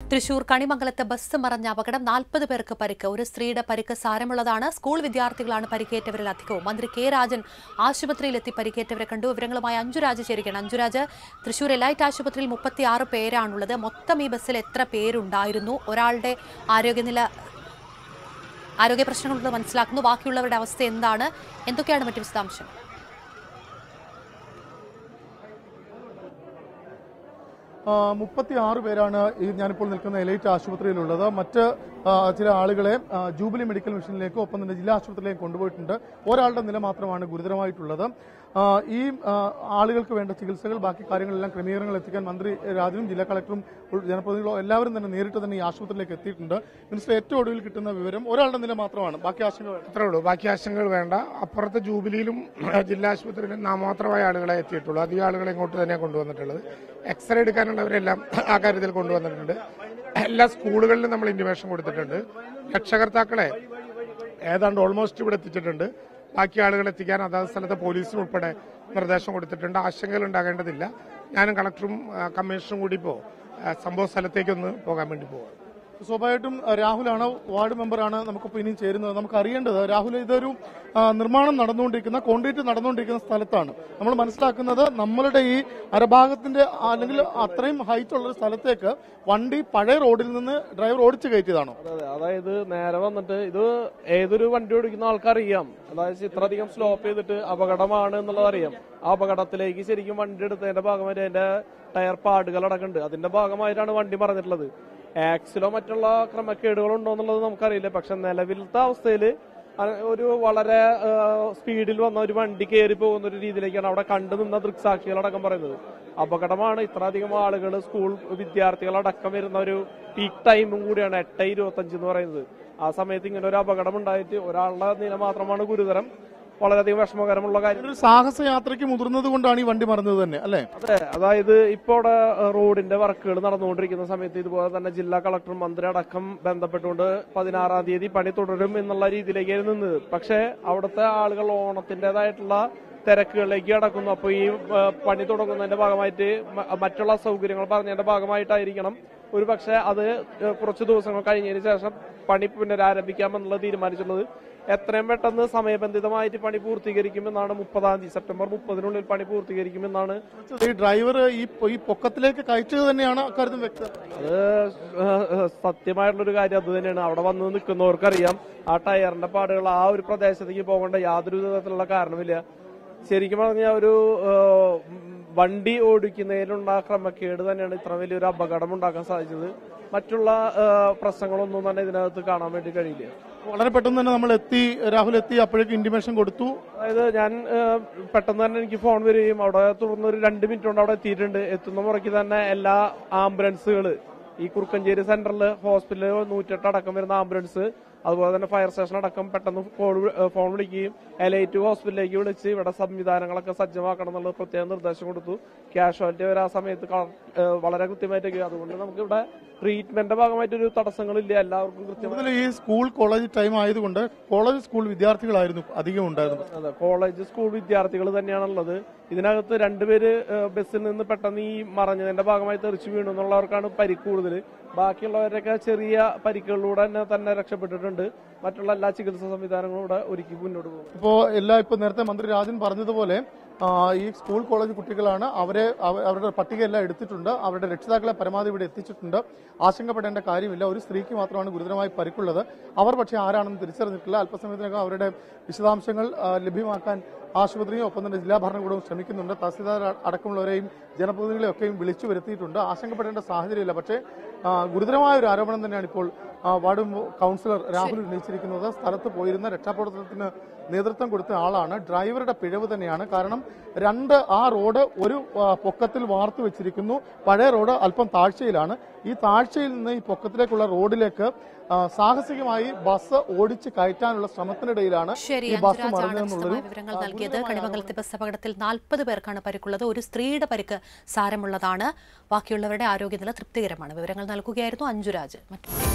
Thrissur കണിമംഗലത്ത് bus മറഞ്ഞ അപകടം നാൽപ്പത് പേർക്ക് പരിക്ക് ഒരു സ്ത്രീയുടെ പരിക്ക് സാരമുള്ളതാണ് സ്കൂൾ വിദ്യാർത്ഥികളാണ് പരിക്കേറ്റവരിൽ അധികവും മന്ത്രി കെ രാജൻ ആശുപത്രിയിലെത്തി പരിക്കേറ്റവരെ കണ്ടു വിവരങ്ങളുമായി അഞ്ജുരാജ് ചേരുകയാണ് അഞ്ജുരാജ് തൃശൂർ എലൈറ്റ് ആശുപത്രിയിൽ മുപ്പത്തിയാറ് പേരാണുള്ളത് മൊത്തം ഈ ബസ്സിൽ എത്ര പേരുണ്ടായിരുന്നു ഒരാളുടെ ആരോഗ്യനില ആരോഗ്യ പ്രശ്നങ്ങളുള്ളത് മനസ്സിലാക്കുന്നു ബാക്കിയുള്ളവരുടെ അവസ്ഥ എന്താണ് എന്തൊക്കെയാണ് മറ്റു വിശദാംശം മുപ്പത്തി ആറ് പേരാണ് ഈ ഞാനിപ്പോൾ നിൽക്കുന്ന എലൈറ്റ് ആശുപത്രിയിലുള്ളത് മറ്റ് ആ, ചില ആളുകളെ ആ, ജൂബിലി മെഡിക്കൽ മിഷനിലേക്കും ഒപ്പം തന്നെ ജില്ലാ ആശുപത്രിയിലേക്കും കൊണ്ടുപോയിട്ടുണ്ട് ഒരാളുടെ നില മാത്രമാണ് ഗുരുതരമായിട്ടുള്ളത് ആ, ഈ ആ, ആളുകൾക്ക് വേണ്ട ചികിത്സകൾ ബാക്കി കാര്യങ്ങളെല്ലാം ക്രമീകരണങ്ങൾ എത്തിക്കാൻ മന്ത്രി രാജനും ജില്ലാ കളക്ടറും ഉൾ- ജനപ്രതിനിധികളും എല്ലാവരും തന്നെ നേരിട്ട് തന്നെ ഈ ആശുപത്രിയിലേക്ക് എത്തിയിട്ടുണ്ട് മിനിസ്റ്റർ ഏറ്റവും ഒടുവിൽ കിട്ടുന്ന വിവരം ഒരാളുടെ നില മാത്രമാണ് ബാക്കി ആശങ്ക വേണ്ട അത്രേ ഉള്ളൂ ബാക്കി ആശങ്കകൾ വേണ്ട അപ്പുറത്തെ ജൂബിലിയിലും ജില്ലാ ആശുപത്രിയിലും നാമമാത്രമായ ആളുകളെ എത്തിയിട്ടുള്ളൂ അധികം ആളുകളെ ഇങ്ങോട്ട് തന്നെ കൊണ്ടുവന്നിട്ടുള്ളത് എക്സ്റേ എടുക്കാനുള്ളവരെല്ലാം ആ കാര്യത്തിൽ കൊണ്ടുവന്നിട്ടുണ്ട് എല്ലാ സ്കൂളുകളിലും നമ്മൾ ഇന്റിമേഷൻ കൊടുത്തിട്ടുണ്ട് രക്ഷകർത്താക്കളെ ഏതാണ്ട് ഓൾമോസ്റ്റ് ഇവിടെ എത്തിച്ചിട്ടുണ്ട് ബാക്കി ആളുകൾ എത്തിക്കാൻ അതാത് സ്ഥലത്തെ പോലീസിനും ഉൾപ്പെടെ നിർദ്ദേശം കൊടുത്തിട്ടുണ്ട് ആശങ്കകൾ ഉണ്ടാകേണ്ടതില്ല ഞാനും കളക്ടറും ആ, കമ്മീഷണറും കൂടി ഇപ്പോൾ സംഭവ സ്ഥലത്തേക്കൊന്ന് പോകാൻ വേണ്ടി പോകാം സ്വാഭാവികമായിട്ടും ആ, രാഹുലാണ് വാർഡ് മെമ്പറാണ് നമുക്കിപ്പോൾ ഇനിയും ചേരുന്നത് നമുക്ക് അറിയേണ്ടത് രാഹുൽ ഇതൊരു ആ, നിർമ്മാണം നടന്നുകൊണ്ടിരിക്കുന്ന കോൺക്രീറ്റ് നടന്നുകൊണ്ടിരിക്കുന്ന സ്ഥലത്താണ് നമ്മൾ മനസ്സിലാക്കുന്നത് നമ്മളുടെ ഈ അരഭാഗത്തിന്റെ ആ, അല്ലെങ്കിൽ അത്രയും ഹൈറ്റ് ഉള്ള ഒരു സ്ഥലത്തേക്ക് വണ്ടി പഴയ റോഡിൽ നിന്ന് ഡ്രൈവർ ഓടിച്ചു കയറ്റിയതാണോ അതെ അതായത് നേരെ വന്നിട്ട് ഇത് ഏതൊരു വണ്ടി ഓടിക്കുന്ന ആൾക്കറിയാം അതായത് ഇത്രയധികം സ്ലോപ്പ് ചെയ്തിട്ട് അപകടമാണ് എന്നുള്ളത് അറിയാം ആ അപകടത്തിലേക്ക് ശരിക്കും വണ്ടി എടുത്തതിന്റെ ഭാഗമായിട്ട് അതിന്റെ ടയർ പാടുകൾ അടക്കമുണ്ട് അതിന്റെ ഭാഗമായിട്ടാണ് വണ്ടി മറന്നിട്ടുള്ളത് ആക്സിലോ മറ്റുള്ള ക്രമക്കേടുകളോ ഉണ്ടോ എന്നുള്ളത് നമുക്കറിയില്ല പക്ഷെ നിലവിലത്തെ അവസ്ഥയിൽ ഒരു വളരെ സ്പീഡിൽ വന്ന ഒരു വണ്ടി കയറി പോകുന്ന ഒരു രീതിയിലേക്കാണ് അവിടെ കണ്ടു നിന്ന ദൃക്സാക്ഷികളടക്കം പറയുന്നത് അപകടമാണ് ഇത്ര അധികം ആളുകൾ സ്കൂൾ വിദ്യാർത്ഥികളടക്കം വരുന്ന ഒരു പീക്ക് ടൈമും കൂടിയാണ് എട്ട് ഇരുപത്തഞ്ച് എന്ന് പറയുന്നത് ആ സമയത്ത് ഇങ്ങനെ ഒരു അപകടം ഉണ്ടായിട്ട് ഒരാളുടെ നില മാത്രമാണ് ഗുരുതരം വളരെയധികം വിഷമകരമുള്ള കാര്യം ഒരു സാഹസയാത്രയ്ക്ക് മുതിർന്നത് കൊണ്ടാണ് ഈ വണ്ടി മറന്നത് തന്നെ അല്ലേ അതെ അതായത് ഇപ്പൊ അവിടെ ഏഹ്, റോഡിന്റെ വർക്കുകൾ നടന്നുകൊണ്ടിരിക്കുന്ന സമയത്ത് ഇതുപോലെ തന്നെ ജില്ലാ കളക്ടർ മന്ത്രി അടക്കം ബന്ധപ്പെട്ടുകൊണ്ട് പതിനാറാം തീയതി പണി തുടരും എന്നുള്ള രീതിയിലേക്കായിരുന്നു നിന്നത് പക്ഷെ അവിടുത്തെ ആളുകൾ ഓണത്തിന്റേതായിട്ടുള്ള തിരക്കുകളിലേക്ക് കടക്കുന്നു അപ്പൊ ഈ ഏഹ്, പണി തുടങ്ങുന്നതിന്റെ ഭാഗമായിട്ട് മ- മറ്റുള്ള സൗകര്യങ്ങൾ പറഞ്ഞതിന്റെ ഭാഗമായിട്ടായിരിക്കണം ഒരു പക്ഷെ അത് ഏഹ്, കുറച്ച് ദിവസങ്ങൾ കഴിഞ്ഞതിന് ശേഷം പണി പുനരാരംഭിക്കാമെന്നുള്ള തീരുമാനിച്ചിട്ടുള്ളത് എത്രയും പെട്ടെന്ന് സമയബന്ധിതമായിട്ട് പണി പൂർത്തീകരിക്കുമെന്നാണ് മുപ്പതാം തീയതി സെപ്റ്റംബർ മുപ്പതിനുള്ളിൽ പണി പൂർത്തീകരിക്കുമെന്നാണ് ഈ ഡ്രൈവർ ഈ ഈ പൊക്കത്തിലേക്ക് കയറ്റത് തന്നെയാണ് അക്കാര്യത്തിൽ വ്യക്തം അത് ഏഹ്, ഏഹ്, സത്യമായിട്ടുള്ളൊരു കാര്യം അത് തന്നെയാണ് അവിടെ വന്ന് നിൽക്കുന്നവർക്കറിയാം ആ ടയറിന്റെ പാടുകൾ ആ ഒരു പ്രദേശത്തേക്ക് പോകേണ്ട യാതൊരു വിധത്തിലുള്ള കാരണമില്ല ശരിക്കും പറഞ്ഞാൽ ഒരു ഏഹ്, വണ്ടി ഓടിക്കുന്നതിലുള്ള ക്രമക്കേട് തന്നെയാണ് ഇത്ര വലിയൊരു അപകടം ഉണ്ടാക്കാൻ സാധിച്ചത് മറ്റുള്ള ഏഹ്, പ്രശ്നങ്ങളൊന്നും തന്നെ ഇതിനകത്ത് കാണാൻ വേണ്ടി കഴിയില്ല വളരെ പെട്ടെന്ന് തന്നെ നമ്മൾ എത്തി രാഹുൽ എത്തി അപ്പോഴേക്കും ഇന്റിമേഷൻ കൊടുത്തു അതായത് ഞാൻ ഏഹ്, പെട്ടെന്ന് തന്നെ എനിക്ക് ഫോൺ വരികയും അവിടെ തുടർന്ന് ഒരു രണ്ട് മിനിറ്റ് കൊണ്ട് അവിടെ എത്തിയിട്ടുണ്ട് എത്തുന്ന മുറയ്ക്ക് തന്നെ എല്ലാ ആംബുലൻസുകൾ ഈ കുറുക്കഞ്ചേരി സെന്ററിൽ ഹോസ്പിറ്റലിൽ നൂറ്റെട്ട് അടക്കം വരുന്ന ആംബുലൻസ് അതുപോലെ തന്നെ ഫയർ സ്റ്റേഷൻ അടക്കം പെട്ടെന്ന് ഫോൺ വി- ഏഹ് ഫോൺ വിളിക്കുകയും എലൈറ്റ് ഹോസ്പിറ്റലിലേക്ക് വിളിച്ച് ഇവിടെ സംവിധാനങ്ങളൊക്കെ സജ്ജമാക്കണം എന്നുള്ള പ്രത്യേക നിർദ്ദേശം കൊടുത്തു കാഷ്വാലിറ്റി വരെ ആ സമയത്ത് ക- ഏഹ് വളരെ കൃത്യമായിട്ട് അതുകൊണ്ട് നമുക്ക് ഇവിടെ ട്രീറ്റ്മെന്റിന്റെ ഭാഗമായിട്ട് ഒരു തടസ്സങ്ങളില്ല എല്ലാവർക്കും കൃത്യമായി കൂടുതൽ ഈ സ്കൂൾ കോളേജ് ടൈം ആയതുകൊണ്ട് കോളേജ് സ്കൂൾ വിദ്യാർത്ഥികളായിരുന്നു അധികം ഉണ്ടായിരുന്നത് അതെ കോളേജ് സ്കൂൾ വിദ്യാർത്ഥികൾ തന്നെയാണുള്ളത് ഇതിനകത്ത് രണ്ടുപേര് ഏഹ്, ബസ്സിൽ നിന്ന് പെട്ടെന്ന് ഈ മറഞ്ഞതിന്റെ ഭാഗമായി തെറിച്ചു വീണു എന്നുള്ളവർക്കാണ് പരിക്ക് കൂടുതൽ ബാക്കിയുള്ളവരൊക്കെ ചെറിയ പരിക്കുകളിലൂടെ തന്നെ തന്നെ രക്ഷപ്പെട്ടിട്ടുണ്ട് മറ്റുള്ള എല്ലാ ചികിത്സാ സംവിധാനങ്ങളും ഇവിടെ ഒരുക്കി മുന്നോട്ട് പോകും ഇപ്പോ എല്ലാ ഇപ്പൊ നേരത്തെ മന്ത്രി രാജൻ പറഞ്ഞതുപോലെ ആ, ഈ സ്കൂൾ കോളേജ് കുട്ടികളാണ് അവരെ അവ- അവരുടെ പട്ടികയെല്ലാം എടുത്തിട്ടുണ്ട് അവരുടെ രക്ഷിതാക്കളെ പരമാവധി ഇവിടെ എത്തിച്ചിട്ടുണ്ട് ആശങ്കപ്പെടേണ്ട കാര്യമില്ല ഒരു സ്ത്രീക്ക് മാത്രമാണ് ഗുരുതരമായി പരിക്കുള്ളത് അവർ പക്ഷേ ആരാണെന്ന് തിരിച്ചറിഞ്ഞിട്ടില്ല അല്പസമയത്തിനകം അവരുടെ വിശദാംശങ്ങൾ ആ, ലഭ്യമാക്കാൻ ആശുപത്രിയും ഒപ്പം തന്നെ ജില്ലാ ഭരണകൂടവും ശ്രമിക്കുന്നുണ്ട് തഹസിൽദാർ അടക്കമുള്ളവരെയും ജനപ്രതിനിധികളെ ഒക്കെയും വിളിച്ചു വരുത്തിയിട്ടുണ്ട് ആശങ്കപ്പെടേണ്ട സാഹചര്യമില്ല പക്ഷേ ആ, ഗുരുതരമായ ഒരു ആരോപണം തന്നെയാണ് ഇപ്പോൾ ആ, വാർഡ് കൗൺസിലർ രാഹുൽ ഉന്നയിച്ചിരിക്കുന്നത് സ്ഥലത്ത് പോയിരുന്ന രക്ഷാപ്രവർത്തനത്തിന് നേതൃത്വം കൊടുത്ത ആളാണ് ഡ്രൈവറുടെ പിഴവ് തന്നെയാണ് കാരണം രണ്ട് ആ റോഡ് ഒരു ആ, പൊക്കത്തിൽ വാർത്തു വെച്ചിരിക്കുന്നു പഴയ റോഡ് അല്പം താഴ്ചയിലാണ് ഈ താഴ്ചയിൽ നിന്ന് ഈ പൊക്കത്തിലേക്കുള്ള റോഡിലേക്ക് ആ, സാഹസികമായി ബസ് ഓടിച്ച് കയറ്റാനുള്ള ശ്രമത്തിനിടയിലാണ് ശരി ഈ ബസ് അഞ്ജുരാജാണ് മറിഞ്ഞതെന്നുള്ളൊരു വിശദമായ വിവരങ്ങൾ നൽകിയത് കണിമംഗലത്തെ ബസ് അപകടത്തിൽ നാൽപ്പത് പേർക്കാണ് പരിക്കുള്ളത് ഒരു സ്ത്രീയുടെ പരിക്ക് സാരമുള്ളതാണ് ബാക്കിയുള്ളവരുടെ ആരോഗ്യനില തൃപ്തികരമാണ് വിവരങ്ങൾ നൽകുകയായിരുന്നു അഞ്ജുരാജ് മറ്റു